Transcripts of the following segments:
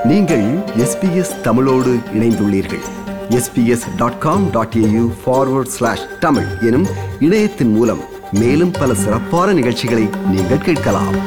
நீங்கள் எஸ்பிஎஸ் தமிழோடு இணைந்துள்ளீர்கள் SBS dot com dot AU forward slash Tamil எனும் இணையத்தின் மூலம் மேலும் பல சிறப்பான நிகழ்ச்சிகளை நீங்கள் கேட்கலாம்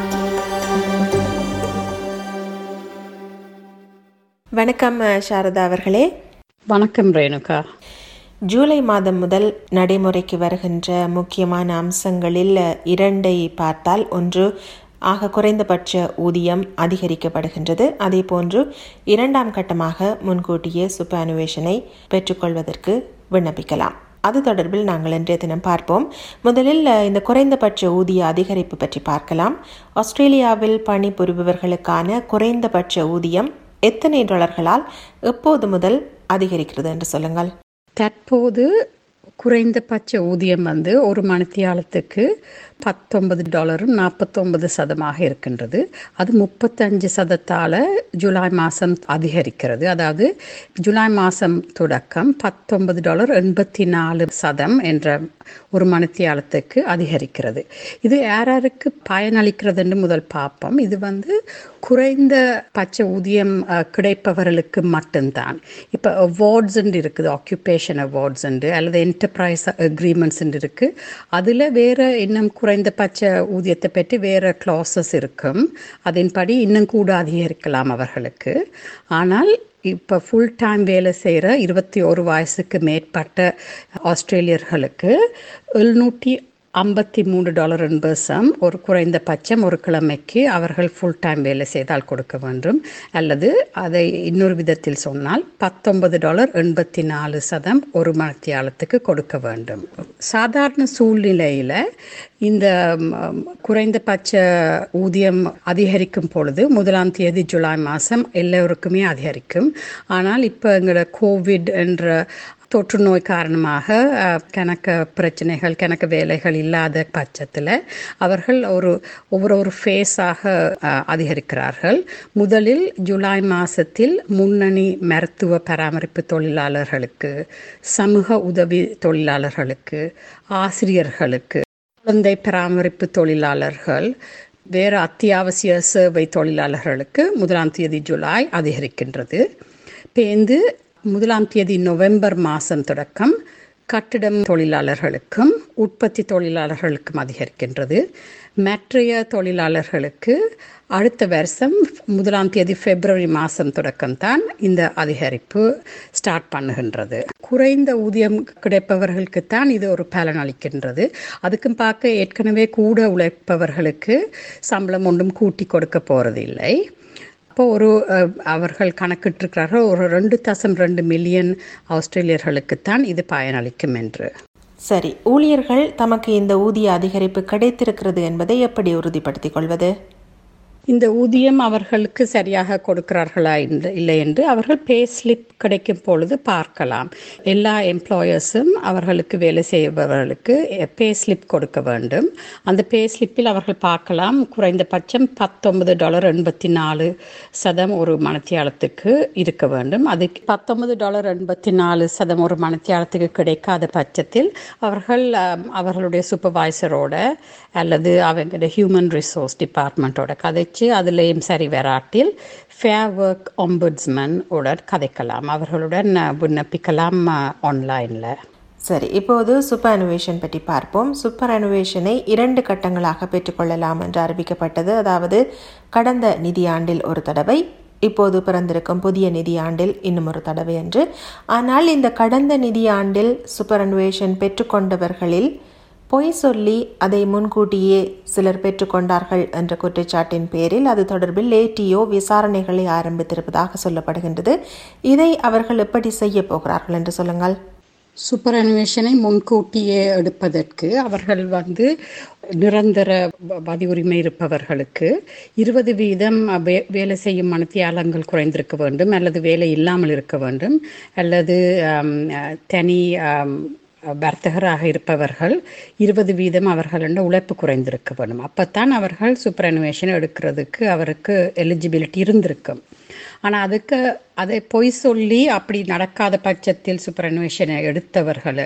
வணக்கம் அஹ், சாரதா அவர்களே வணக்கம் ரேணுகா ஜூலை மாதம் முதல் நடைமுறைக்கு வருகின்ற முக்கியமான அம்சங்களில் அஹ், இரண்டை பார்த்தால் ஒன்று ஆக குறைந்தபட்ச ஊதியம் அதிகரிக்கப்படுகின்றது அதே போன்று இரண்டாம் கட்டமாக முன்கூட்டியே சுப்பானுவேஷனை பெற்றுக்கொள்வதற்கு விண்ணப்பிக்கலாம் அது தொடர்பில் நாங்கள் இன்றைய தினம் பார்ப்போம் முதலில் அஹ், இந்த குறைந்தபட்ச ஊதிய அதிகரிப்பு பற்றி பார்க்கலாம் ஆஸ்திரேலியாவில் பணிபுரிபவர்களுக்கான குறைந்தபட்ச ஊதியம் எத்தனை டாலர்களால் எப்போது முதல் அதிகரிக்கிறது என்று சொல்லுங்கள் தற்போது குறைந்தபட்ச ஊதியம் வந்து ஒரு மணித்தியாலத்துக்கு பத்தொன்பது டாலரும் நாற்பத்தொன்பது சதமாக இருக்கின்றது அது முப்பத்தஞ்சு சதத்தால் ஜூலை மாதம் அதிகரிக்கிறது அதாவது ஜூலை மாதம் தொடக்கம் பத்தொன்பது டாலர் எண்பத்தி நாலு சதம் என்ற ஒரு மணித்தியாலத்துக்கு அதிகரிக்கிறது இது யாராருக்கு பயனளிக்கிறதுன்னு முதல் பார்ப்போம் இது வந்து குறைந்த பட்ச ஊதியம் அஹ், கிடைப்பவர்களுக்கு மட்டும்தான் இப்போ அவார்ட்ஸ் இருக்குது ஆக்குபேஷன் அவார்ட்ஸ் அல்லது என்டர்பிரைஸ் அக்ரிமெண்ட்ஸ் இருக்குது அதில் வேற இன்னும் குறைந்தபட்ச ஊதியத்தை பற்றி வேற கிளாசஸ் இருக்கும் அதன்படி இன்னும் கூட அதிகரிக்கலாம் அவர்களுக்கு ஆனால் இப்போ ஃபுல் டைம் வேலை செய்கிற இருபத்தி ஒரு வயசுக்கு மேற்பட்ட ஆஸ்திரேலியர்களுக்கு எழுநூற்றி ஐம்பத்தி மூணு டாலர் என்பசம் ஒரு குறைந்தபட்சம் ஒரு கிழமைக்கு அவர்கள் ஃபுல் டைம் வேலை செய்தால் கொடுக்க வேண்டும் அல்லது அதை இன்னொரு விதத்தில் சொன்னால் பத்தொன்பது டாலர் எண்பத்தி நாலு சதம் ஒரு மணித்தியாலத்துக்கு கொடுக்க வேண்டும் சாதாரண சூழ்நிலையில் இந்த ம், குறைந்தபட்ச ஊதியம் அதிகரிக்கும் பொழுது முதலாம் தேதி ஜூலை மாதம் எல்லோருக்குமே அதிகரிக்கும் ஆனால் இப்போ எங்களோட கோவிட் என்ற தொற்று நோய் காரணமாக அஹ், கணக்க பிரச்சனைகள் கணக்கு வேலைகள் இல்லாத பட்சத்தில் அவர்கள் ஒரு ஒவ்வொரு ஒரு ஃபேஸாக அஹ், அதிகரிக்கிறார்கள் முதலில் ஜூலை மாதத்தில் முன்னணி மருத்துவ பராமரிப்பு தொழிலாளர்களுக்கு சமூக உதவி தொழிலாளர்களுக்கு ஆசிரியர்களுக்கு குழந்தை பராமரிப்பு தொழிலாளர்கள் வேறு அத்தியாவசிய சேவை தொழிலாளர்களுக்கு முதலாம் தேதி ஜூலை அதிகரிக்கின்றது பேந்து முதலாம் தேதி நவம்பர் மாதம் தொடக்கம் கட்டிடம் தொழிலாளர்களுக்கும் உற்பத்தி தொழிலாளர்களுக்கும் அதிகரிக்கின்றது மற்றைய தொழிலாளர்களுக்கு அடுத்த வருஷம் முதலாம் தேதி பிப்ரவரி மாதம் தொடக்கம்தான் இந்த அதிகரிப்பு ஸ்டார்ட் பண்ணுகின்றது குறைந்த ஊதியம் கிடைப்பவர்களுக்குத்தான் இது ஒரு பலன் அளிக்கின்றது அதுக்கும் பார்க்க ஏற்கனவே கூட உழைப்பவர்களுக்கு சம்பளம் ஒன்றும் கூட்டி கொடுக்க போறதில்லை அப்போ ஒரு அஹ், அவர்கள் கணக்கிட்டிருக்கிறார்கள் ஒரு ரெண்டு தசம் ரெண்டு மில்லியன் ஆஸ்திரேலியர்களுக்குத்தான் இது பயனளிக்கும் என்று சரி ஊழியர்கள் தமக்கு இந்த ஊதிய அதிகரிப்பு கிடைத்திருக்கிறது என்பதை எப்படி உறுதிப்படுத்திக் கொள்வது இந்த ஊதியம் அவர்களுக்கு சரியாக கொடுக்கிறார்களா என்று இல்லை என்று அவர்கள் பே ஸ்லிப் கிடைக்கும் பொழுது பார்க்கலாம் எல்லா எம்ப்ளாயர்ஸும் அவர்களுக்கு வேலை செய்பவர்களுக்கு பே ஸ்லிப் கொடுக்க வேண்டும் அந்த பே ஸ்லிப்பில் அவர்கள் பார்க்கலாம் குறைந்தபட்சம் பத்தொன்பது டாலர் எண்பத்தி நாலு சதம் ஒரு மணத்தியாலத்துக்கு இருக்க வேண்டும் அதுக்கு பத்தொன்பது டாலர் எண்பத்தி நாலு சதம் ஒரு மணத்தியாலத்துக்கு கிடைக்காத பட்சத்தில் அவர்கள் அஹ், அவர்களுடைய சூப்பர்வைசரோட அல்லது அவங்களோட ஹியூமன் ரிசோர்ஸ் டிபார்ட்மெண்ட்டோட கதைச்சு அதுலேயும் சரி வராட்டில் ஃபேர் ஒர்க் ஒம்புட்ஸ்மன் உடன் கதைக்கலாம் அவர்களுடன் அஹ், விண்ணப்பிக்கலாம் ஆன்லைனில் சரி இப்போது சூப்பர் அனுவேஷன் பற்றி பார்ப்போம் சூப்பர் அனுவேஷனை இரண்டு கட்டங்களாக பெற்றுக்கொள்ளலாம் என்று அறிவிக்கப்பட்டது அதாவது கடந்த நிதியாண்டில் ஒரு தடவை இப்போது பிறந்திருக்கும் புதிய நிதியாண்டில் இன்னும் ஒரு தடவை என்று ஆனால் இந்த கடந்த நிதியாண்டில் சூப்பர் அனுவேஷன் பெற்றுக்கொண்டவர்களில் பொய் சொல்லி அதை முன்கூட்டியே சிலர் பெற்றுக்கொண்டார்கள் என்ற குற்றச்சாட்டின் பேரில் அது தொடர்பில் ஏடிஓ விசாரணைகளை ஆரம்பித்திருப்பதாக சொல்லப்படுகின்றது இதை அவர்கள் எப்படி செய்ய போகிறார்கள் என்று சொல்லுங்கள் சூப்பர் அனிமேஷனை முன்கூட்டியே எடுப்பதற்கு அவர்கள் வந்து நிரந்தர வ- வதி உரிமை இருப்பவர்களுக்கு இருபது வீதம் வே- வேலை செய்யும் மனத்தியாளங்கள் குறைந்திருக்க வேண்டும் அல்லது வேலை இல்லாமல் இருக்க வேண்டும் அல்லது ஆம், அஹ், தனி ஆம், வர்த்தகராக இருப்பவர்கள் இருபது வீதம் அவர்களின் உழைப்பு குறைந்திருக்க வேண்டும் அப்பத்தான் அவர்கள் சூப்பர் அனிமேஷன் எடுக்கிறதுக்கு அவருக்கு எலிஜிபிலிட்டி இருந்திருக்கும் ஆனால் அதுக்கு அதை பொய் சொல்லி அப்படி நடக்காத பட்சத்தில் சூப்பரனுவேஷனை எடுத்தவர்களை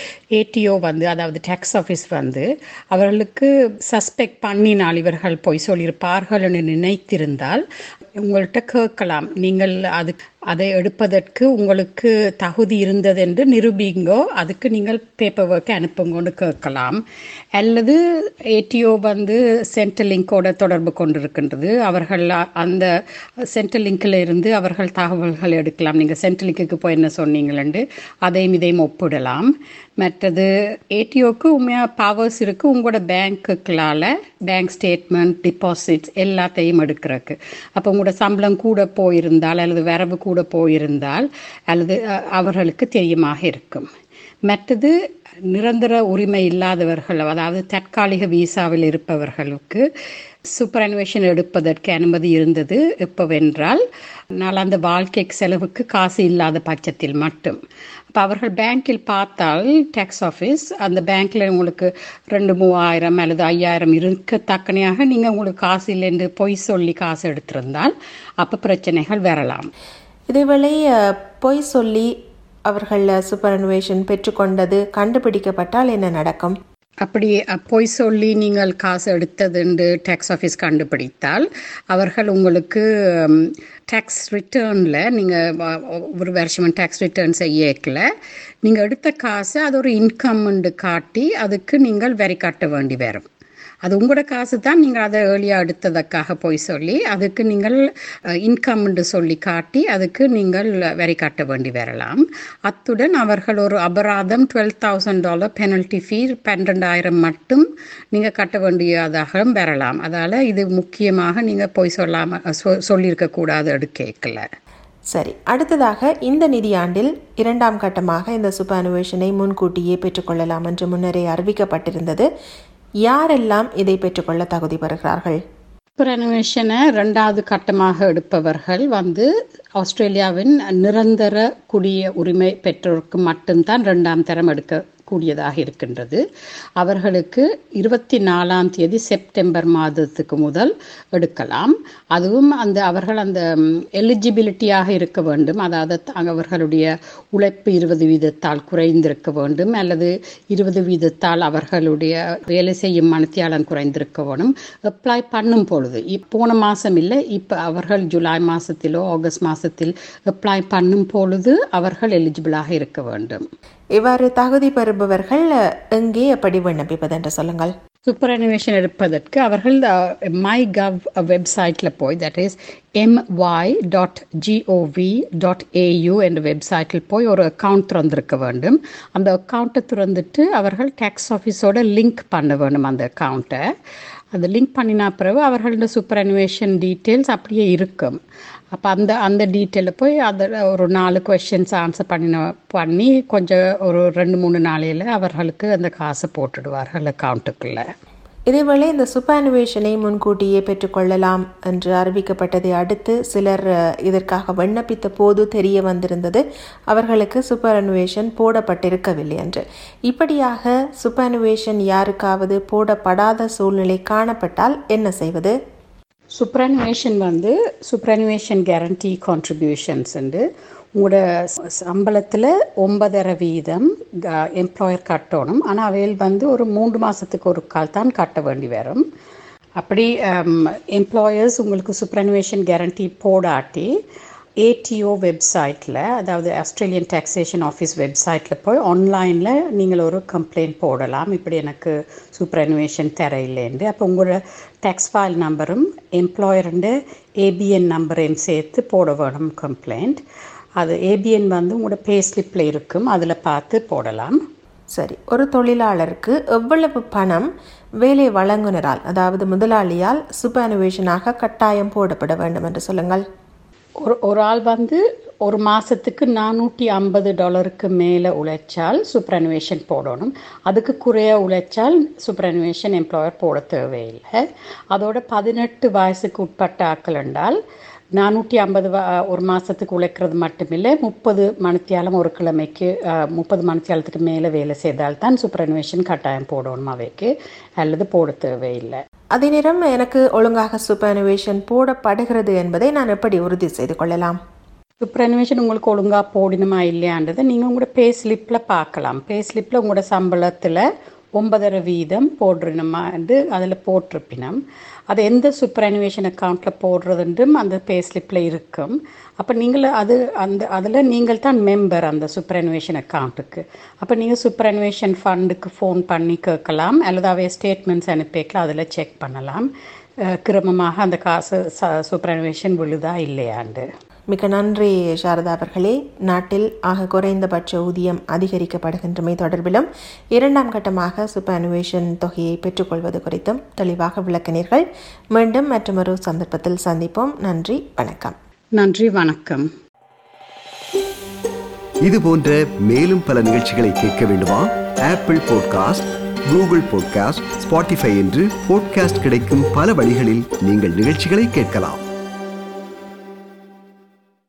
ஏடிஓ வந்து அதாவது டேக்ஸ் ஆஃபீஸ் வந்து அவர்களுக்கு சஸ்பெக்ட் பண்ணினால் இவர்கள் பொய் சொல்லியிருப்பார்கள் என்று நினைத்திருந்தால் உங்கள்கிட்ட கேட்கலாம் நீங்கள் அது அதை எடுப்பதற்கு உங்களுக்கு தகுதி இருந்தது என்று நிரூபிங்கோ அதுக்கு நீங்கள் பேப்பர் ஒர்க்கை அனுப்புங்கன்னு கேட்கலாம் அல்லது ஏடிஓ வந்து சென்ட்ரல் லிங்கோட தொடர்பு கொண்டிருக்கின்றது அவர்கள் அந்த சென்ட்ரல் லிங்கில் இருந்து அவர்கள் தகவல்கள் எடுக்கலாம் நீங்கள் சென்ட்ரல் லிங்க்குக்கு போய் என்ன சொன்னீங்களேண்டு அதையும் இதையும் ஒப்பிடலாம் மற்றது ஏடிஓக்கு உண்மையாக பவர்ஸ் இருக்குது உங்களோட பேங்க்குகளால் பேங்க் ஸ்டேட்மெண்ட் டிபாசிட்ஸ் எல்லாத்தையும் எடுக்கிறதுக்கு அப்போ உங்களோட சம்பளம் கூட போயிருந்தால் அல்லது வரவு கூட போயிருந்தால் அல்லது அஹ், அவர்களுக்கு தெரியுமாக இருக்கும் மற்றது நிரந்தர உரிமை இல்லாதவர்கள் அதாவது தற்காலிக விசாவில் இருப்பவர்களுக்கு சூப்பர் அனிவேஷன் எடுப்பதற்கு அனுமதி இருந்தது எப்போவென்றால் நான் அந்த வாழ்க்கை செலவுக்கு காசு இல்லாத பட்சத்தில் மட்டும் அப்போ அவர்கள் பேங்க்கில் பார்த்தால் டேக்ஸ் ஆஃபீஸ் அந்த பேங்க்கில் உங்களுக்கு ரெண்டு மூவாயிரம் அல்லது ஐயாயிரம் இருக்கத்தக்கனையாக நீங்கள் உங்களுக்கு காசு இல்லை என்று பொய் சொல்லி காசு எடுத்திருந்தால் அப்போ பிரச்சனைகள் வரலாம் இதேவேளை அஹ், பொய் சொல்லி அவர்கள் சூப்பர் அனுவேஷன் பெற்றுக்கொண்டது கண்டுபிடிக்கப்பட்டால் என்ன நடக்கும் அப்படி அ- பொய் சொல்லி நீங்கள் காசு எடுத்ததுண்டு டேக்ஸ் ஆஃபீஸ் கண்டுபிடித்தால் அவர்கள் உங்களுக்கு டேக்ஸ் ரிட்டர்னில் நீங்கள் ஒரு வருஷம் டேக்ஸ் ரிட்டர்ன் செய்யக்கல நீங்கள் எடுத்த காசு அது ஒரு இன்கம்னு காட்டி அதுக்கு நீங்கள் வரி கட்ட வேண்டி வரும் அது உங்களோட காசு தான் நீங்கள் அதை ஏர்லியாக எடுத்ததற்காக போய் சொல்லி அதுக்கு நீங்கள் இன்கம்னு சொல்லி காட்டி அதுக்கு நீங்கள் வரி கட்ட வேண்டி வரலாம் அத்துடன் அவர்கள் ஒரு அபராதம் twelve thousand dollar penalty fee பன்னிரெண்டாயிரம் மட்டும் நீங்கள் கட்ட வேண்டியதாக வரலாம் அதால் இது முக்கியமாக நீங்கள் போய் சொல்லாமல் சொ சொல்லியிருக்கக்கூடாது எடுக்கல சரி அடுத்ததாக இந்த நிதியாண்டில் இரண்டாம் கட்டமாக இந்த சூப்பர் அனுவேஷனை முன்கூட்டியே பெற்றுக்கொள்ளலாம் என்று முன்னரே அறிவிக்கப்பட்டிருந்தது யாரெல்லாம் இதை பெற்றுக்கொள்ள தகுதி பெறுகிறார்கள் ரெனோவேஷனை ரெண்டாவது கட்டமாக எடுப்பவர்கள் வந்து ஆஸ்திரேலியாவின் நிரந்தர குடிய உரிமை பெற்றோருக்கு மட்டும்தான் ரெண்டாம் தரம் எடுக்க கூடியதாக இருக்கின்றது அவர்களுக்கு இருபத்தி நாலாம் தேதி செப்டம்பர் மாதத்துக்கு முதல் எடுக்கலாம் அதுவும் அந்த அவர்கள் அந்த எலிஜிபிலிட்டியாக இருக்க வேண்டும் அதாவது த- அவர்களுடைய உழைப்பு இருபது வீதத்தால் குறைந்திருக்க வேண்டும் அல்லது இருபது வீதத்தால் அவர்களுடைய வேலை செய்யும் மனத்தியாளன் குறைந்திருக்க வேணும் அப்ளை பண்ணும் பொழுது இப் போன மாதம் இல்லை இப்போ அவர்கள் ஜூலை மாதத்திலோ ஆகஸ்ட் மாதத்தில் அப்ளை பண்ணும் பொழுது அவர்கள் எலிஜிபிளாக இருக்க வேண்டும் இவ்வாறு தகுதி பெறுபவர்கள் அஹ், எங்கே எப்படி விண்ணப்பிப்பது என்று சொல்லுங்கள் சூப்பர் அனிமேஷன் எடுப்பதற்கு அவர்கள் மை கவ் வெப்சைட்டில் போய் that is MY dot GOV dot AU என்ற வெப்சைட்டில் போய் ஒரு அக்கவுண்ட் திறந்திருக்க வேண்டும் அந்த அக்கௌண்ட்டை திறந்துட்டு அவர்கள் டேக்ஸ் ஆஃபீஸோட லிங்க் பண்ண வேண்டும் அந்த அக்கௌண்ட்டை அது லிங்க் பண்ணினா பிறகு அவர்களோட சூப்பர் அனிமேஷன் டீட்டெயில்ஸ் அப்படியே இருக்கும் அப்போ அந்த அந்த டீட்டெயிலில் போய் அதில் ஒரு நாலு கொஷின்ஸ் ஆன்சர் பண்ணின பண்ணி கொஞ்சம் ஒரு ரெண்டு மூணு நாளையில் அவர்களுக்கு அந்த காசை போட்டுடுவார்கள் அக்கௌண்ட்டுக்குள்ளே இதேவேளை இந்த சுப்பானுவேஷனை முன்கூட்டியே பெற்றுக்கொள்ளலாம் என்று அறிவிக்கப்பட்டதை அடுத்து சிலர் அஹ், இதற்காக விண்ணப்பித்த போது தெரிய வந்திருந்தது அவர்களுக்கு சுப்பரனுவேஷன் போடப்பட்டிருக்கவில்லை என்று இப்படியாக சுப்பரனுவேஷன் யாருக்காவது போடப்படாத சூழ்நிலை காணப்பட்டால் என்ன செய்வது சூப்பரனுவேஷன் வந்து சூப்பரனுவேஷன் கேரண்டி கான்ட்ரிபியூஷன்ஸ் வந்து உங்களோட ச- சம்பளத்தில் ஒன்பதரை வீதம் எம்ப்ளாயர் கட்டணும் ஆனால் அவையில் வந்து ஒரு மூன்று மாதத்துக்கு ஒரு கால் தான் கட்ட வேண்டி வரும் அப்படி எம்ப்ளாயர்ஸ் உங்களுக்கு சூப்பரனுவேஷன் கேரண்டி போடாட்டி ஏடிஓ வெப்சைட்டில் அதாவது ஆஸ்திரேலியன் டாக்ஸேஷன் ஆஃபீஸ் வெப்சைட்டில் போய் ஆன்லைனில் நீங்கள் ஒரு கம்ப்ளைண்ட் போடலாம் இப்படி எனக்கு சூப்பரனுவேஷன் தரையில்லைண்டு அப்போ உங்களோட டேக்ஸ் ஃபைல் நம்பரும் எம்ப்ளாயருண்டு ஏபிஎன் நம்பரையும் சேர்த்து போட வேணும் கம்ப்ளைண்ட் அது ஏபிஎன் வந்து உங்களோட பே ஸ்லிப்பில் இருக்கும் அதில் பார்த்து போடலாம் சரி ஒரு தொழிலாளருக்கு எவ்வளவு பணம் வேலை வழங்குனரால் அதாவது முதலாளியால் சுப்பானுவேஷனாக கட்டாயம் போடப்பட வேண்டும் என்று சொல்லுங்கள் ஒரு ஒரு ஆள் வந்து ஒரு மாதத்துக்கு நானூற்றி ஐம்பது டாலருக்கு மேலே உழைச்சால் சூப்பரனுவேஷன் போடணும் அதுக்கு குறைய உழைச்சால் சூப்பரனுவேஷன் எம்ப்ளாயர் போட தேவையில்லை அதோட பதினெட்டு வயசுக்கு உட்பட்ட ஆக்கள் என்றால் நானூற்றி ஐம்பது ஒரு மாதத்துக்கு உழைக்கிறது மட்டுமில்லை முப்பது மணித்தியாலம் ஒரு கிழமைக்கு முப்பது மணித்தியாலத்துக்கு மேலே வேலை செய்தால் தான் சூப்பரனுவேஷன் கட்டாயம் போடணும் அவைக்கு அல்லது போட தேவையில்லை அதே நேரம் எனக்கு ஒழுங்காக சுப்பானுவேஷன் போடப்படுகிறது என்பதை நான் எப்படி உறுதி செய்து கொள்ளலாம் சூப்பரனுவேஷன் உங்களுக்கு ஒழுங்காக போடணுமா இல்லையான்றதை நீங்கள் உங்களோட பே ஸ்லிப்பில் பார்க்கலாம் பே ஸ்லிப்பில் உங்களோட சம்பளத்தில் ஒன்பதரை வீதம் போடுறணுமா என்று அதில் போட்டிருப்பினம் அது எந்த சூப்பர் அனிவேஷன் அக்கௌண்ட்டில் போடுறதுன்றும் அந்த பே ஸ்லிப்பில் இருக்கும் அப்போ நீங்கள் அது அந்த அதில் நீங்கள் தான் மெம்பர் அந்த சூப்பர் அனிவேஷன் அக்கௌண்ட்டுக்கு அப்போ நீங்கள் சூப்பர் அனிவேஷன் ஃபண்டுக்கு ஃபோன் பண்ணி கேட்கலாம் அல்லது அவை ஸ்டேட்மெண்ட்ஸ் அனுப்பிக்கலாம் அதில் செக் பண்ணலாம் அஹ், கிரமமாக அந்த காசு சூப்பர் அனிவேஷன் விழுதா இல்லையாண்டு மிக நன்றி சாரதா அவர்களே நாட்டில் ஆக குறைந்தபட்ச ஊதியம் அதிகரிக்கப்படுகின்றமை தொடர்பிலும் இரண்டாம் கட்டமாக சூப்பர் அனுவேஷன் தொகையை பெற்றுக்கொள்வது குறித்தும் தெளிவாக விளக்கினீர்கள் மீண்டும் மற்றொரு சந்தர்ப்பத்தில் சந்திப்போம் நன்றி வணக்கம் நன்றி வணக்கம் இது போன்ற மேலும் பல நிகழ்ச்சிகளை கேட்க வேண்டுமா Apple podcast Google podcast Spotify என்று பாட்காஸ்ட் கிடைக்கும் பல வழிகளில் நீங்கள் நிகழ்ச்சிகளை கேட்கலாம்